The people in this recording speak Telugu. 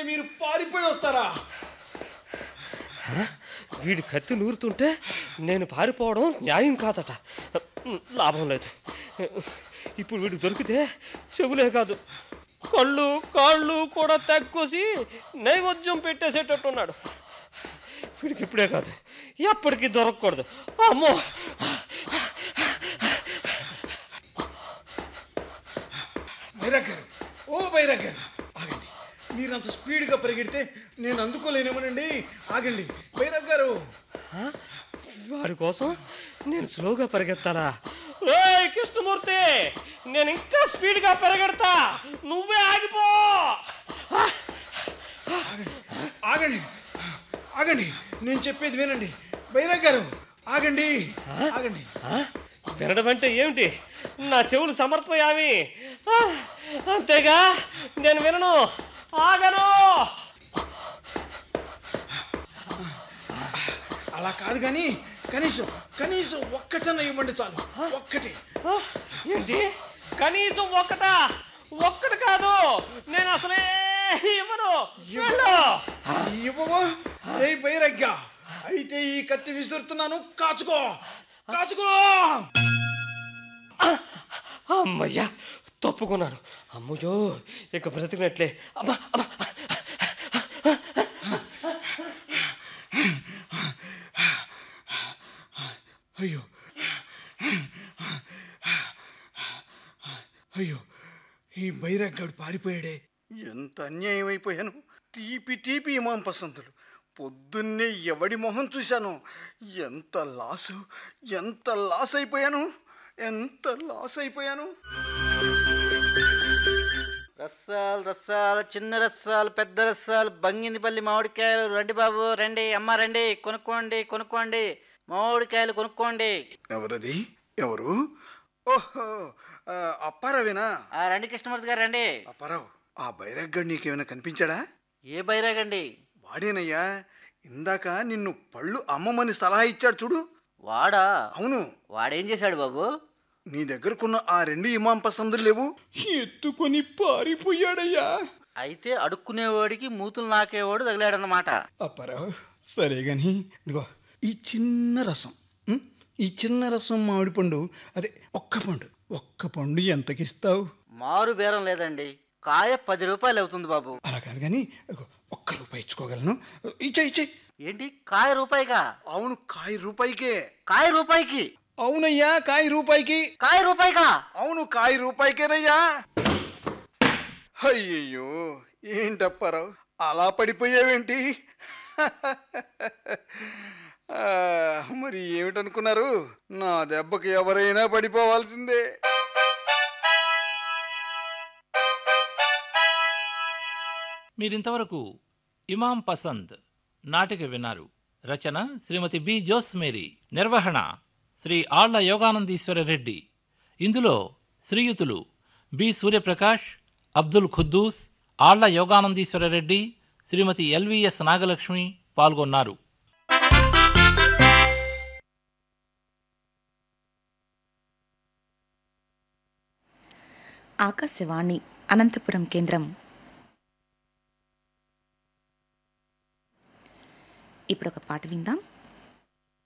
మీరు పారిపోయి వస్తారా వీడి కత్తి నూరుతుంటే నేను పారిపోవడం న్యాయం కాదట లాభం లేదు ఇప్పుడు వీడు దొరికితే చెవులే కాదు కళ్ళు కాళ్ళు కూడా తగ్గొసి నైవేద్యం పెట్టేసేటట్టున్నాడు వీడికి ఇప్పుడే కాదు ఎప్పటికీ దొరకకూడదు అమ్మో బైరాగ్ గారు ఓ బైరాగ్ గారు ఆగండి మీరు అంత స్పీడ్గా పరిగెడితే నేను అందుకోలేనేమోనండి ఆగండి బైరాగ్ గారు వాడి కోసం నేను స్లోగా పరిగెత్తాలా రేయ్ కృష్ణమూర్తి నేను ఇంకా స్పీడ్గా పరిగెడతా నువ్వే ఆగిపో ఆగండి ఆగండి నేను చెప్పేది వినండి బైరాగ్ గారు ఆగండి ఆగండి ఆ? వినడం అంటే ఏమిటి నా చెవులు సమర్పయామి ఆ, అంతేగా నేను వినను ఆగను అలా కాదు కానీ కనీసం కనీసం ఒక్కటన్నా ఇవ్వండి చాలు ఒక్కటి ఆ, ఏంటి కనీసం ఒక్కటా ఒక్కటి కాదు నేను అసలే ఇవ్వను వెళ్ళు. ఇవ్వవా ఏ బైరగ్గా అయితే ఈ కత్తి విసురుతున్నాను కాచుకో కాచుకో అమ్మయ్యా తప్పుకున్నాను అమ్మయ్యో ఇక బ్రతికినట్లే అమ్మా అమ్మా అయ్యో అయ్యో ఈ బైరగ్గాడు పారిపోయాడే ఎంత అన్యాయం అయిపోయాను తీపి తీపి ఇమాం పసంతులు పొద్దున్నే ఎవడి మొహం చూశాను ఎంత లాసు ఎంత లాస్ అయిపోయాను ఎంత లాస్ అయిపోయాను రస్సాలు రస్సాలు చిన్న రస్సాలు పెద్ద రస్సాలు బంగినిపల్లి మామిడికాయలు రండి బాబు రండి అమ్మ రండి కొనుక్కోండి కొనుక్కోండి మామిడికాయలు కొనుక్కోండి ఎవరది ఎవరు ఓహో ఆ, అప్పారావేనా ఆ రండి కృష్ణమూర్తి గారు రండి అప్పారావు ఆ బైరగ్గాడు నీకేమైనా కనిపించాడా ఏ బైరాగండి వాడేనయ్యా ఇందాక నిన్ను పళ్ళు అమ్మమని సలహా ఇచ్చాడు చూడు వాడా అవును వాడేం చేశాడు బాబు నీ దగ్గరకున్న ఆ రెండు ఇమాం పసందులు లేవు ఎత్తుకొని పారిపోయాడయ్యా అయితే అడుక్కునేవాడికి మూతులు నాకేవాడు తగిలాడన్నమాట అప్పారావు సరే గాని ఇదిగో ఈ చిన్న రసం ఉం? ఈ చిన్న రసం మామిడి పండు అదే ఒక్క పండు ఒక్క పండు ఎంతకిస్తావు మారు బేరం లేదండి కాయ పది రూపాయలు అవుతుంది బాబు అలా కాదు కానీ ఇదిగో ఒక్క రూపాయి ఇచ్చుకోగలను ఇచ్చే ఇచ్చే ఏంటి కాయ రూపాయిగా అవును కాయ రూపాయికే కాయ రూపాయికి అవునయ్యా కాయ రూపాయికి కాయ రూపాయిగా అవును కాయ రూపాయికేనయ్యా అయ్యయ్యో ఏంటప్పారావు అలా పడిపోయావేంటి ఆ, మరి ఏమిటనుకున్నారు నా దెబ్బకి ఎవరైనా పడిపోవాల్సిందే మీరింతవరకు ఇమాం పసంద్ నాటిక విన్నారు రచన శ్రీమతి బి జోస్ మేరీ నిర్వహణ శ్రీ ఆళ్ల యోగానందీశ్వర రెడ్డి ఇందులో శ్రీయుతులు బి సూర్యప్రకాష్ అబ్దుల్ ఖుద్దూస్ ఆళ్ల యోగానందీశ్వర రెడ్డి శ్రీమతి ఎల్విఎస్ నాగలక్ష్మి పాల్గొన్నారు ఆకాశవాణి అనంతపురం కేంద్రం ఇప్పుడు ఒక పాట విందాం